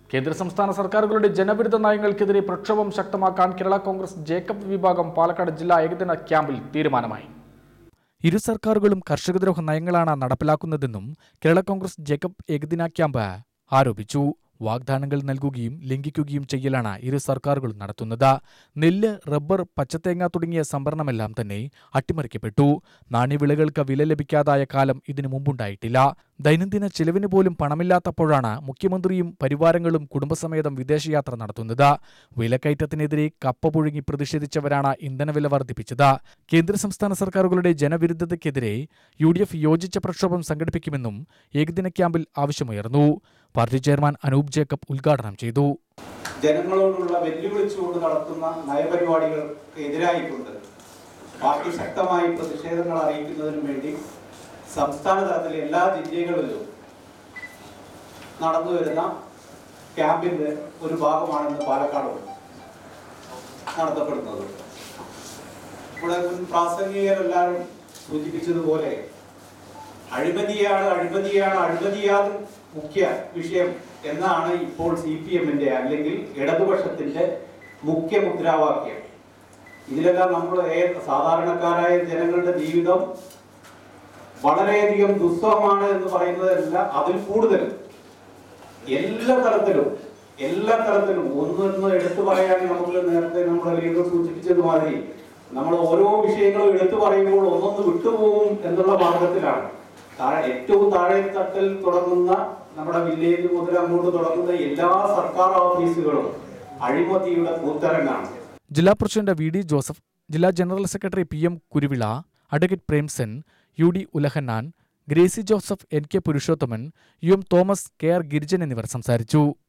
കേന്ദ്ര സംസ്ഥാന സർക്കാരുകളുടെ ജനവിരുദ്ധ നയങ്ങൾക്കെതിരെ പ്രക്ഷോഭം ശക്തമാക്കാൻ കേരള കോൺഗ്രസ് ജേക്കബ് വിഭാഗം പാലക്കാട് ജില്ലാ ഏകദിന ക്യാമ്പിൽ തീരുമാനമായി ഇരു സർക്കാരുകളും കർഷകദ്രോഹ നയങ്ങളാണ് നടപ്പിലാക്കുന്നതെന്നും കേരള കോൺഗ്രസ് ജേക്കബ് ഏകദിന ക്യാമ്പ് ആരോപിച്ചു വാഗ്ദാനങ്ങൾ നൽകുകയും ലംഘിക്കുകയും ചെയ്യലാണ് ഇരു സർക്കാരുകളും നടത്തുന്നത് നെല്ല് റബ്ബർ പച്ചത്തേങ്ങ തുടങ്ങിയ സംഭരണമെല്ലാം തന്നെ അട്ടിമറിക്കപ്പെട്ടു നാണ്യവിളകൾക്ക് വില ലഭിക്കാതായ കാലം ഇതിനു മുമ്പുണ്ടായിട്ടില്ല ദൈനംദിന ചെലവിന് പോലും പണമില്ലാത്തപ്പോഴാണ് മുഖ്യമന്ത്രിയും പരിവാരങ്ങളും കുടുംബസമേതം വിദേശയാത്ര നടത്തുന്നത് വിലക്കയറ്റത്തിനെതിരെ കപ്പ പുഴുങ്ങി പ്രതിഷേധിച്ചവരാണ് ഇന്ധനവില വർദ്ധിപ്പിച്ചത് കേന്ദ്ര സംസ്ഥാന സർക്കാരുകളുടെ ജനവിരുദ്ധതയ്ക്കെതിരെ യു ഡി എഫ് യോജിച്ച പ്രക്ഷോഭം സംഘടിപ്പിക്കുമെന്നും ഏകദിന ക്യാമ്പിൽ ആവശ്യമുയർന്നു പാർട്ടി ചെയർമാൻ അനൂപ് ജേക്കബ് ഉദ്ഘാടനം ചെയ്തു ജനങ്ങളോടുള്ള വെല്ലുവിളിച്ചുകൊണ്ട് നടത്തുന്ന നയപരിപാടികൾക്ക് എതിരായിക്കൊണ്ട് പാർട്ടി ശക്തമായി പ്രതിഷേധങ്ങൾ അറിയിക്കുന്നതിനു വേണ്ടി സംസ്ഥാന തലത്തിലെ എല്ലാ ജില്ലകളിലും നടന്നു വരുന്ന ക്യാമ്പിന്റെ ഒരു ഭാഗമാണെന്ന് പാലക്കാട് നടത്തപ്പെടുന്നത് ഇവിടെ മുൻ പ്രാസംഗികരെല്ലാവരും സൂചിപ്പിച്ചതുപോലെ അഴിമതിയാണ് അഴിമതിയാണ് അഴിമതിയാണ് മുഖ്യ വിഷയം എന്നാണ് ഇപ്പോൾ സി പി എമ്മിന്റെ അല്ലെങ്കിൽ ഇടതുപക്ഷത്തിന്റെ മുഖ്യ മുദ്രാവാക്യം ഇതിലെല്ലാം നമ്മൾ ഏ- സാധാരണക്കാരായ ജനങ്ങളുടെ ജീവിതം വളരെയധികം ദുസ്സഹമാണ് എന്ന് പറയുന്നതല്ല അതിൽ കൂടുതലും എല്ലാ തരത്തിലും എല്ലാ തരത്തിലും ഒന്നൊന്ന് എടുത്തു പറയാൻ നമുക്ക് നേരത്തെ നമ്മുടെ ലീഡർ സൂചിപ്പിച്ചതുമാതിരി നമ്മൾ ഓരോ വിഷയങ്ങളും എടുത്തു പറയുമ്പോൾ ഒന്നൊന്ന് വിട്ടുപോകും എന്നുള്ള മാർഗത്തിലാണ് താഴെ ഏറ്റവും താഴെ തട്ടിൽ തുടങ്ങുന്ന നമ്മുടെ വില്ലേജ് മുതൽ അങ്ങോട്ട് തുടങ്ങുന്ന എല്ലാ സർക്കാർ ഓഫീസുകളും അഴിമതിയുടെ കൂത്തരങ്ങാണ് ജില്ലാ പ്രസിഡന്റ് വി ഡി ജോസഫ് ജില്ലാ general secretary P M Kuruvila advocate Premsen U D Ulahannan Gracy Joseph N K Purushothaman U M Thomas K R Girijan എന്നിവർ സംസാരിച്ചു